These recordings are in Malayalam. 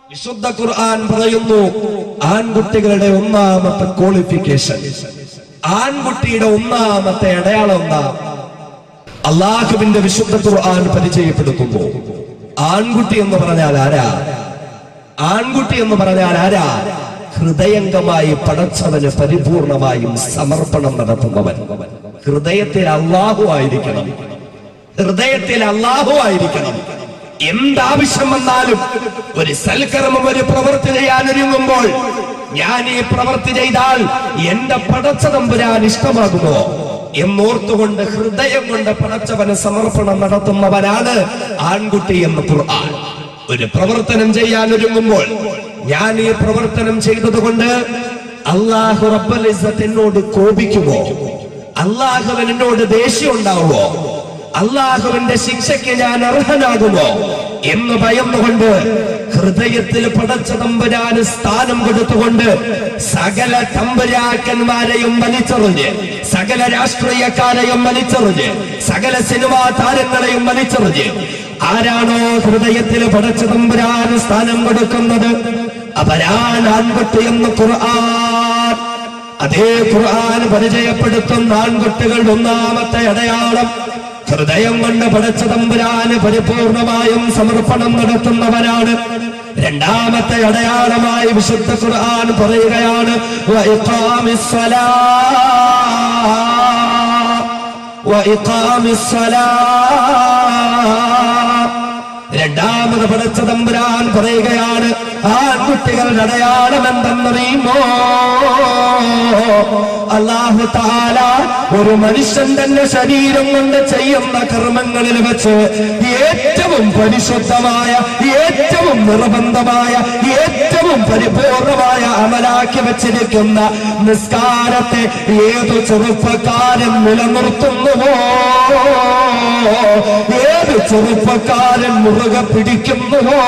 വിശുദ്ധ ഖുർആൻ പറയുന്നു ആൺകുട്ടികളുടെ ഒന്നാമത്തെ ക്വാളിഫിക്കേഷൻ ആൺകുട്ടിയുടെ ഒന്നാമത്തെ അടയാളം എന്താ അള്ളാഹുവിന്റെ വിശുദ്ധ ഖുർആൻ പരിചയപ്പെടുത്തുന്നു ആൺകുട്ടി എന്ന് പറഞ്ഞാൽ ആരാ ആൺകുട്ടി എന്ന് പറഞ്ഞാൽ ആരാ ഹൃദയംഗമായി പടച്ചവന് പരിപൂർണമായും സമർപ്പണം നടത്തുന്നവൻ ഹൃദയത്തിൽ അള്ളാഹു ആയിരിക്കണം ഹൃദയത്തിൽ അള്ളാഹു ആയിരിക്കണം എന്താവശ്യം വന്നാലും ഒരു സൽക്കർമ്മം ഒരു പ്രവൃത്തി ചെയ്യാൻ ഒരുങ്ങുമ്പോൾ ഞാൻ ഈ പ്രവൃത്തി ചെയ്താൽ എന്റെ പടച്ച തമ്പുരാൻ ഇഷ്ടമാകുമോ എന്നോർത്തുകൊണ്ട് ഹൃദയം കൊണ്ട് പടച്ചവന് സമർപ്പണം നടത്തുന്നവനാണ് ആൺകുട്ടി എന്ന് ഖുർആൻ ഒരു പ്രവർത്തനം ചെയ്യാൻ ഒരുങ്ങുമ്പോൾ ഞാൻ ഈ പ്രവർത്തനം ചെയ്തതുകൊണ്ട് അള്ളാഹു റബ്ബൽ ഇസ്സത്ത് എന്നോട് കോപിക്കുമോ അള്ളാഹുവൻ എന്നോട് ദേഷ്യം ഉണ്ടാവുമോ അള്ളാഹുവിന്റെ ശിക്ഷയ്ക്ക് ഞാൻ അർഹനാകുമോ എന്ന് ഭയന്നുകൊണ്ട് ഹൃദയത്തിൽ പടച്ച തമ്പുരാന് സ്ഥാനം കൊടുത്തുകൊണ്ട് സകല തമ്പുരാക്കന്മാരെയും വലിച്ചെറിഞ്ഞ് സകല രാഷ്ട്രീയക്കാരെയും വലിച്ചെറിഞ്ഞ് സകല സിനിമാ താരങ്ങളെയും വലിച്ചെറിഞ്ഞ് ആരാണോ ഹൃദയത്തിൽ പടച്ച തമ്പുരാന് സ്ഥാനം കൊടുക്കുന്നത് അവരാണ് ആൺകുട്ടി എന്ന് ഖുർആൻ അതേ ഖുർആൻ പരിചയപ്പെടുത്തുന്ന ആൺകുട്ടികളുടെ ഒന്നാമത്തെ അടയാളം ഹൃദയം കൊണ്ട് പടച്ച തമ്പുരാന് പരിപൂർണമായും സമർപ്പണം നടത്തുന്നവനാണ് രണ്ടാമത്തെ അടയാളമായി വിശുദ്ധ ഖുർആൻ പറയുകയാണ് വഇഖാമിസ്സലാ വഇഖാമിസ്സലാ രണ്ടാമത് പടച്ച തമ്പുരാൻ പറയുകയാണ് ആൺകുട്ടികളുടെ അടയാളം എന്തെന്നറിയുമോ അള്ളാഹു താല ഒരു മനുഷ്യൻ തന്റെ ശരീരം കൊണ്ട് ചെയ്യുന്ന കർമ്മങ്ങളിൽ വെച്ച് ഏറ്റവും പരിശുദ്ധമായ ഏറ്റവും നിർബന്ധമായ ഏറ്റവും പരിപൂർണമായ അമലാക്കി വെച്ചിരിക്കുന്ന നിസ്കാരത്തെ ഏതു ചെറുപ്പക്കാരൻ നിലനിർത്തുന്നുവോ ഏത് ചെറുപ്പക്കാരൻ മുറുകെ പിടിക്കുന്നുവോ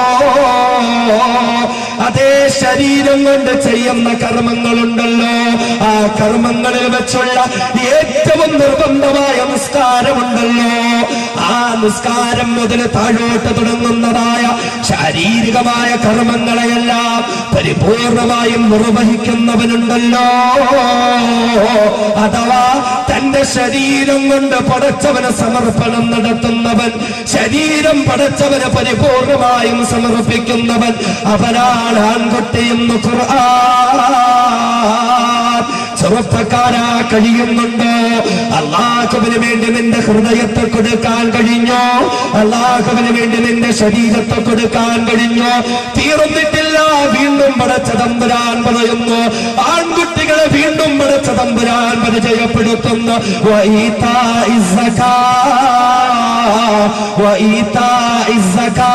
അതേ ശരീരം കൊണ്ട് ചെയ്യുന്ന കർമ്മങ്ങളുണ്ടല്ലോ ആ കർമ്മങ്ങളിൽ വെച്ചുള്ള ഏറ്റവും നിർബന്ധമായ നിസ്കാരമുണ്ടല്ലോ ആ നിസ്കാരം മുതൽ താഴോട്ട് തുടങ്ങുന്നതായ ശാരീരികമായ കർമ്മങ്ങളെയെല്ലാം പരിപൂർണമായും നിർവഹിക്കുന്നവനുണ്ടല്ലോ അഥവാ തന്റെ ശരീരം കൊണ്ട് പടച്ചവന് സമർപ്പണം നടത്തുന്നവൻ ശരീരം പടച്ചവന് പരിപൂർണമായും സമർപ്പിക്കുന്നവൻ അവനാണ് ആൺകുട്ടി എന്ന് ഖുർആൻ ചെറുപ്പക്കാരാ കഴിയുന്നുണ്ടോ അള്ളാഹുവിന് വേണ്ടി നിന്റെ ഹൃദയത്തെ കൊടുക്കാൻ കഴിഞ്ഞോ അള്ളാഹുവിന് വേണ്ടി നിന്റെ ശരീരത്തെ കൊടുക്കാൻ കഴിഞ്ഞോ തീർന്നിട്ടില്ല വീണ്ടും പടച്ച തമ്പുരാൻ പറയുന്നു ആൺകുട്ടികളെ വീണ്ടും പടച്ച തമ്പുരാൻ പരിചയപ്പെടുത്തുന്നു വഈതാഇ സക്കാ, വഈതാഇ സക്കാ.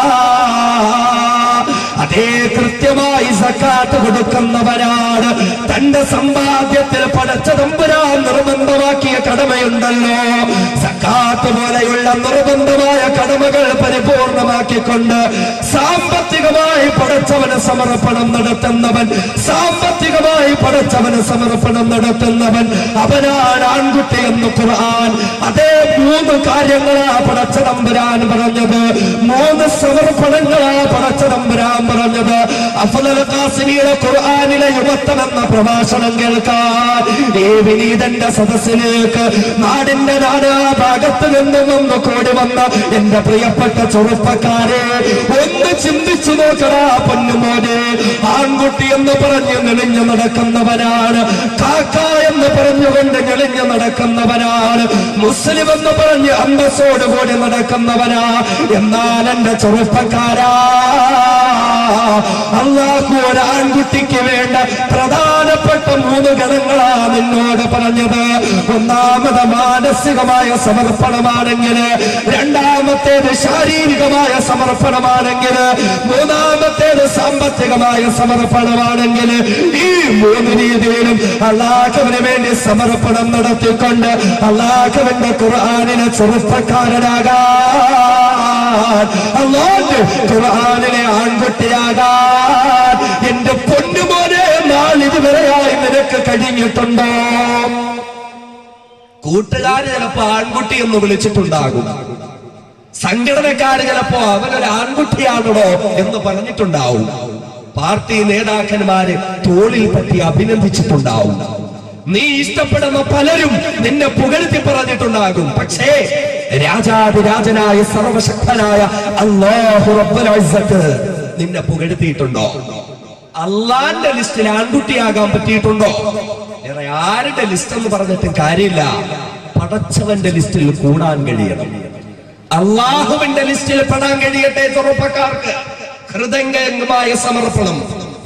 അതേ കൃത്യമായി സക്കാത്ത് കൊടുക്കുന്നവരാണ് തന്റെ സമ്പാദ്യത്തിൽ പടച്ച തമ്പുരാൻ നിർബന്ധമാക്കിയ കടമയുണ്ടല്ലോ സക്കാത്ത് പോലെയുള്ള നിർബന്ധമായ കടമകൾ പരിപൂർണമാക്കിക്കൊണ്ട് സാമ്പത്തികമായി പടച്ചവന് സമർപ്പണം നടത്തുന്നവൻ സാമ്പത്തികമായി പടച്ചവന് സമർപ്പണം നടത്തുന്നവൻ അവനാണ് ആൺകുട്ടി എന്ന് ഖുർആൻ അതേ മൂന്ന് കാര്യങ്ങളാ പടച്ച തമ്പുരാൻ പറഞ്ഞത് മൂന്ന് സമർപ്പണങ്ങളാ പടച്ച തമ്പുരാൻ പറഞ്ഞത് അഫ്ളൽ ഖാസിമിയുടെ ഖുർആനിലെ യുവത്വം എന്ന പ്രഭാഷണം കേൾക്കാൻ ഈ വിനീതന്റെ സദസ്സിലേക്ക് നാടിന്റെ നാനാ ഭാഗത്ത് നിന്നും ഒന്ന് കൂടി വന്ന എന്റെ പ്രിയപ്പെട്ട ചെറുപ്പക്കാരെ ഒന്ന് ചിന്തിച്ചു നോക്കടാ പൊന്നുമോനെ ആൺകുട്ടി എന്ന് പറഞ്ഞ് നെളിഞ്ഞു നടക്കുന്നവനാണ് കാക്ക എന്ന് പറഞ്ഞുകൊണ്ട് ഞെളിഞ്ഞു നടക്കുന്നവനാണ് മുസ്ലിം എന്ന് പറഞ്ഞ് അന്തസ്സോട് കൂടി നടക്കുന്നവനാ എന്നാൽ എന്റെ ചെറുപ്പക്കാരാ അള്ളാഹു ഒരു ആൺകുട്ടിക്ക് വേണ്ട പ്രധാനപ്പെട്ട മൂന്ന് ഗണങ്ങളാ നിന്നോട് പറഞ്ഞത് ഒന്നാമത് മാനസികമായ സമർപ്പണമാണെങ്കിൽ രണ്ടാമത്തേത് ശാരീരികമായ സമർപ്പണമാണെങ്കിൽ മൂന്നാമത്തേത് സാമ്പത്തികമായ സമർപ്പണമാണെങ്കിൽ ഈ മൂന്ന് രീതിയിലും അള്ളാഹുവിന് വേണ്ടി സമർപ്പണം നടത്തിക്കൊണ്ട് അള്ളാഹുവിന്റെ ഖുർആാനിലെ ചെറുപ്പക്കാരനാകാൻ അള്ളാഹ് ഖുർആാനിലെ ആൺകുട്ടിയാകാൻ എന്റെ പൊന്നുമോനെ നാളിതുവരെയായി നിനക്ക് കഴിഞ്ഞിട്ടുണ്ടോ കൂട്ടുകാര് ചിലപ്പോ ആൺകുട്ടി എന്ന് വിളിച്ചിട്ടുണ്ടാകും സംഘടനക്കാര് ചിലപ്പോ അവനൊരു ആൺകുട്ടിയാണോ എന്ന് പറഞ്ഞിട്ടുണ്ടാവും പാർട്ടി നേതാക്കന്മാര് തോളിൽ പറ്റി അഭിനന്ദിച്ചിട്ടുണ്ടാവും നീ ഇഷ്ടപ്പെടുന്ന പലരും നിന്നെ പുകഴ്ത്തി പറഞ്ഞിട്ടുണ്ടാകും പക്ഷേ രാജാതിരാജനായ സർവശക്തനായ അല്ലാഹു റബ്ബുൽ ഇസ്സത്ത് നിന്നെ പുകഴ്ത്തിയിട്ടുണ്ടോ അള്ളാന്റെ ലിസ്റ്റിൽ ആൺകുട്ടിയാകാൻ പറ്റിയിട്ടുണ്ടോ വേറെ ആരുടെ ലിസ്റ്റ് എന്ന് പറഞ്ഞിട്ട് കാര്യമില്ല പടച്ചവന്റെ ലിസ്റ്റിൽ കൂടാൻ കഴിയണം അള്ളാഹുവിന്റെ ലിസ്റ്റിൽ പെടാൻ കഴിയട്ടെ ചെറുപ്പക്കാർക്ക് ഹൃദയംഗമായ സമർപ്പണം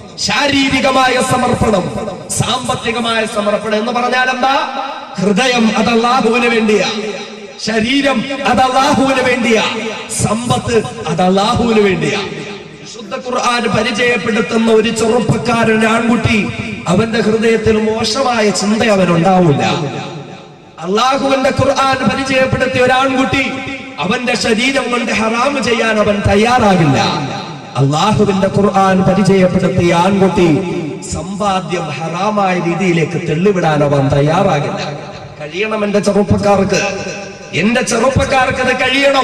ശാരീരികമായ സമർപ്പണം സാമ്പത്തികമായ സമർപ്പണം എന്ന് പറഞ്ഞാൽ എന്താ ഹൃദയം അത് അള്ളാഹുവിന് വേണ്ടിയാ ശരീരം അത് അള്ളാഹുവിന് വേണ്ടിയാ സമ്പത്ത് അത് അള്ളാഹുവിന് വേണ്ടിയാ വിശുദ്ധ ഖുർആൻ പരിചയപ്പെടുത്തുന്ന ഒരു ചെറുപ്പക്കാരൻ ആൺകുട്ടി അവന്റെ ഹൃദയത്തിൽ മോശമായ ചിന്ത അവനുണ്ടാവില്ല അള്ളാഹുവിന്റെ ഖുർആൻ പരിചയപ്പെടുത്തിയ ഒരു ആൺകുട്ടി അവന്റെ ശരീരം കൊണ്ട് ഹറാമ് ചെയ്യാൻ അവൻ തയ്യാറാകില്ല അള്ളാഹുവിന്റെ ഖുർആൻ പരിചയപ്പെടുത്തിയ ആൺകുട്ടി സമ്പാദ്യം ഹറാമായ രീതിയിലേക്ക് തെള്ളിവിടാൻ അവൻ തയ്യാറാകില്ല കഴിയണം എന്റെ ചെറുപ്പക്കാർക്ക് എന്റെ ചെറുപ്പക്കാർക്ക് അത് കഴിയണം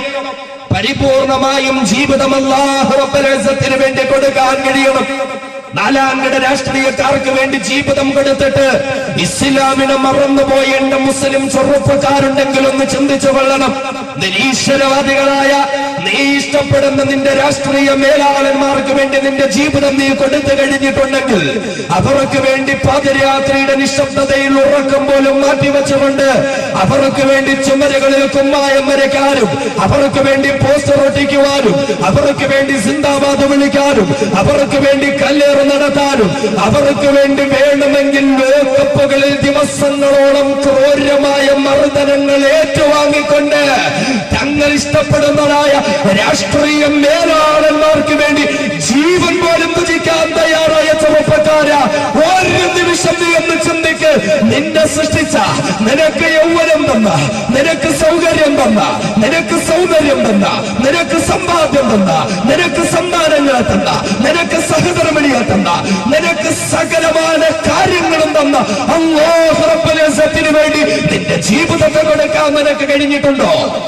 പരിപൂർണമായും ജീവിതം അല്ലാഹു റബ്ബുൽ ഇസ്സത്തിന് വേണ്ടി കൊടുക്കാൻ കഴിയണം നാലാംകിട രാഷ്ട്രീയക്കാർക്ക് വേണ്ടി ജീവിതം കൊടുത്തിട്ട് ഇസ്ലാമിനെ മറന്നുപോയ എന്റെ മുസ്ലിം ചെറുപ്പക്കാരുണ്ടെങ്കിൽ ഒന്ന് ചിന്തിച്ചു കൊള്ളണം നിരീശ്വരവാദികളായ നീ ഇഷ്ടപ്പെടുന്ന നിന്റെ രാഷ്ട്രീയ മേലാളന്മാർക്ക് വേണ്ടി നിന്റെ ജീവിതം നീ കൊടുത്തു കഴിഞ്ഞിട്ടുണ്ടെങ്കിൽ അവർക്ക് വേണ്ടി പാദയാത്രയുടെ നിശബ്ദതയിൽ ഉറക്കം പോലും മാറ്റിവെച്ചുകൊണ്ട് അവർക്ക് വേണ്ടി ചുമരുകളിൽ കുമ്മായം വരയ്ക്കാനും അവർക്ക് വേണ്ടി പോസ്റ്റർ ഒട്ടിക്കുവാനും അവർക്ക് വേണ്ടി സിന്ദാബാദ് വിളിക്കാനും അവർക്ക് വേണ്ടി കല്ലേറ് നടത്താനും അവർക്ക് വേണ്ടി വേണമെങ്കിൽ ലോകകപ്പുകളിൽ ദിവസങ്ങളോളം ക്രൂരമായ മർദ്ദനങ്ങൾ ഏറ്റുവാങ്ങിക്കൊണ്ട് തങ്ങൾ ഇഷ്ടപ്പെടുന്നതായ രാഷ്ട്രീയ മേലാളന്മാർക്ക് വേണ്ടി ജീവൻ പോലും ഭുജിക്കാൻ തയ്യാറായ ചെറുപ്പക്കാര ഒരു നിമിഷം നീ ഒന്ന് ചിന്തിക്ക് നിന്നെ സൃഷ്ടിച്ച നിനക്ക് യൗവനം തന്ന നിനക്ക് സൗകര്യം തന്ന നിനക്ക് സൗന്ദര്യം തന്ന നിനക്ക് സമ്പാദ്യം തന്ന നിനക്ക് സമ്മാനങ്ങൾ തന്ന നിനക്ക് സഹധർമ്മിണിയെ തന്ന നിനക്ക് സകലമായ കാര്യങ്ങളും തന്ന അല്ലാഹു റബ്ബുൽ ഇസ്സത്തിന് വേണ്ടി നിന്റെ ജീവിതത്തെ കൊടുക്കാൻ നിനക്ക് കഴിഞ്ഞിട്ടുണ്ടോ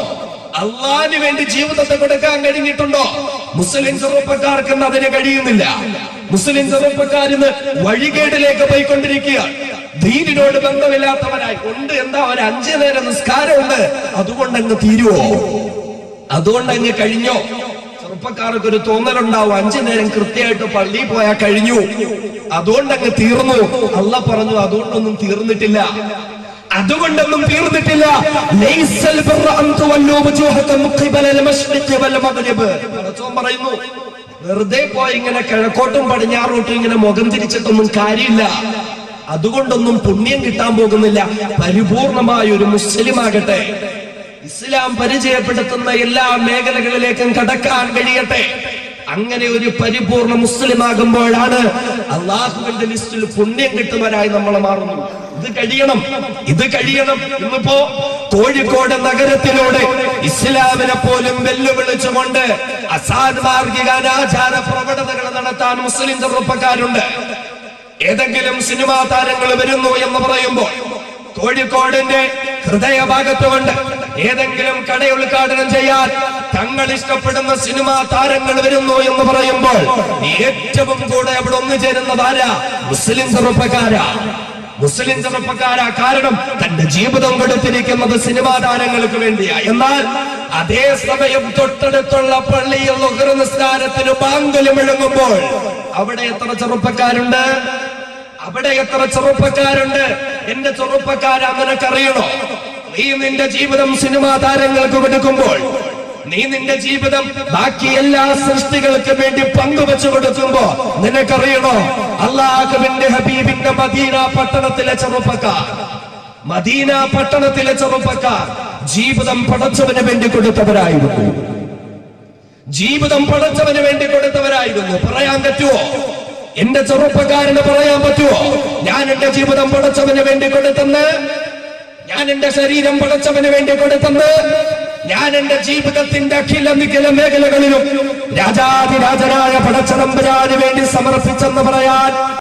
അള്ളാഹിന് വേണ്ടി ജീവിതത്തെ കൊടുക്കാൻ കഴിഞ്ഞിട്ടുണ്ടോ മുസ്ലിം ചെറുപ്പക്കാർക്ക് ഇന്ന് അതിന് കഴിയുന്നില്ല മുസ്ലിം ചെറുപ്പക്കാരിന്ന് വഴികേടിലേക്ക് പോയിക്കൊണ്ടിരിക്കുക ദീനിനോട് ബന്ധമില്ലാത്തവരായി ഉണ്ട് എന്താ ഒരു അഞ്ചു നേരം നിസ്കാരമുണ്ട് അതുകൊണ്ട് അങ്ങ് തീരുവോ അതുകൊണ്ട് അങ്ങ് കഴിഞ്ഞോ ചെറുപ്പക്കാർക്ക് ഒരു തോന്നലുണ്ടാവും അഞ്ചു നേരം കൃത്യമായിട്ട് പള്ളിയിൽ പോയാൽ കഴിഞ്ഞു അതുകൊണ്ട് അങ്ങ് തീർന്നു അല്ല പറഞ്ഞു അതുകൊണ്ടൊന്നും തീർന്നിട്ടില്ല അതുകൊണ്ടൊന്നും തീർന്നിട്ടില്ല ലൈസൽ ബിർറ അൻ തുവല്ലൂ വുജൂഹക്കും ഖിബലൽ മശ്രിഖി വൽ മഗ്രിബ് പടച്ചോൻ പറയുന്നു വെറുതെ പോയി ഇങ്ങനെ കിഴക്കോട്ടും പടിഞ്ഞാറോട്ടും ഇങ്ങനെ മുഖം തിരിച്ചിട്ടൊന്നും കാര്യമില്ല അതുകൊണ്ടൊന്നും പുണ്യം കിട്ടാൻ പോകുന്നില്ല പരിപൂർണമായ ഒരു മുസ്ലിം ആകട്ടെ ഇസ്ലാം പരിചയപ്പെടുത്തുന്ന എല്ലാ മേഖലകളിലേക്കും കടക്കാൻ കഴിയട്ടെ അങ്ങനെ ഒരു പരിപൂർണ മുസ്ലിം ആകുമ്പോഴാണ് അള്ളാഹുവിന്റെ ലിസ്റ്റിൽ പുണ്യം കിട്ടുന്നവരായി നമ്മൾ മാറുന്നു ഇത് കഴിയണം ഇത് കഴിയണം ഇന്നിപ്പോ കോഴിക്കോട് നഗരത്തിലൂടെ ഇസ്ലാമിനെ പോലും വെല്ലുവിളിച്ചുകൊണ്ട് അസാൻമാർഗിക അനാചാര പ്രവണതകൾ നടത്താൻ മുസ്ലിം ചെറുപ്പക്കാരുണ്ട് ഏതെങ്കിലും സിനിമാ താരങ്ങൾ വരുന്നു എന്ന് പറയുമ്പോൾ കോഴിക്കോടിന്റെ ഹൃദയഭാഗത്തുകൊണ്ട് ഏതെങ്കിലും കട ഉദ്ഘാടനം ചെയ്യാൻ തങ്ങൾ ഇഷ്ടപ്പെടുന്ന സിനിമാ താരങ്ങൾ വരുന്നു എന്ന് പറയുമ്പോൾ ഏറ്റവും കൂടെ അവിടെ ഒന്നുചേരുന്നതാരാ മുസ്ലിം ചെറുപ്പക്കാരാ മുസ്ലിം ചെറുപ്പക്കാരാ കാരണം തന്റെ ജീവിതം കൊടുത്തിരിക്കുന്നത് സിനിമാ താരങ്ങൾക്ക് വേണ്ടിയാ എന്നാൽ അതേ സമയം തൊട്ടടുത്തുള്ള പള്ളിയിൽ ലുഹ്ർ നിസ്കാരത്തിന് ബാങ്കലും മുഴങ്ങുമ്പോൾ അവിടെ എത്ര ചെറുപ്പക്കാരുണ്ട് അവിടെ എത്ര ചെറുപ്പക്കാരുണ്ട് എന്റെ ചെറുപ്പക്കാരാ നിനക്കറിയണോ നീ നിന്റെ ജീവിതം സിനിമാ താരങ്ങൾക്ക് കൊടുക്കുമ്പോൾ നീ നിന്റെ ജീവിതം ബാക്കി എല്ലാ സൃഷ്ടികൾക്ക് വേണ്ടി പങ്കുവെച്ചു കൊടുക്കുമ്പോ നിനക്കറിയണോ അള്ളാഹുവിന്റെ ഹബീബിന്റെ മദീന പട്ടണത്തിലെ ചെറുപ്പക്കാർ മദീന പട്ടണത്തിലെ ചെറുപ്പക്കാർ ജീവിതം പടച്ചവന് വേണ്ടി കൊടുത്തവരായിരുന്നു ജീവിതം പടച്ചവന് വേണ്ടി കൊടുത്തവരായിരുന്നു പറയാൻ പറ്റുമോ എന്റെ ചെറുപ്പക്കാരന് പറയാൻ പറ്റുമോ ഞാൻ എന്റെ ജീവിതം പടച്ചവന് വേണ്ടി കൊടുത്തെന്ന് ഞാൻ എന്റെ ശരീരം പടച്ചവന് വേണ്ടി കൊടുത്തെന്ന് ഞാൻ എന്റെ ജീവിതത്തിന്റെ അഖില നിഖില മേഖലകളിലും രാജാതിരാജനായ പടച്ചതമ്പരാന് വേണ്ടി സമർപ്പിച്ചെന്ന് പറയാൻ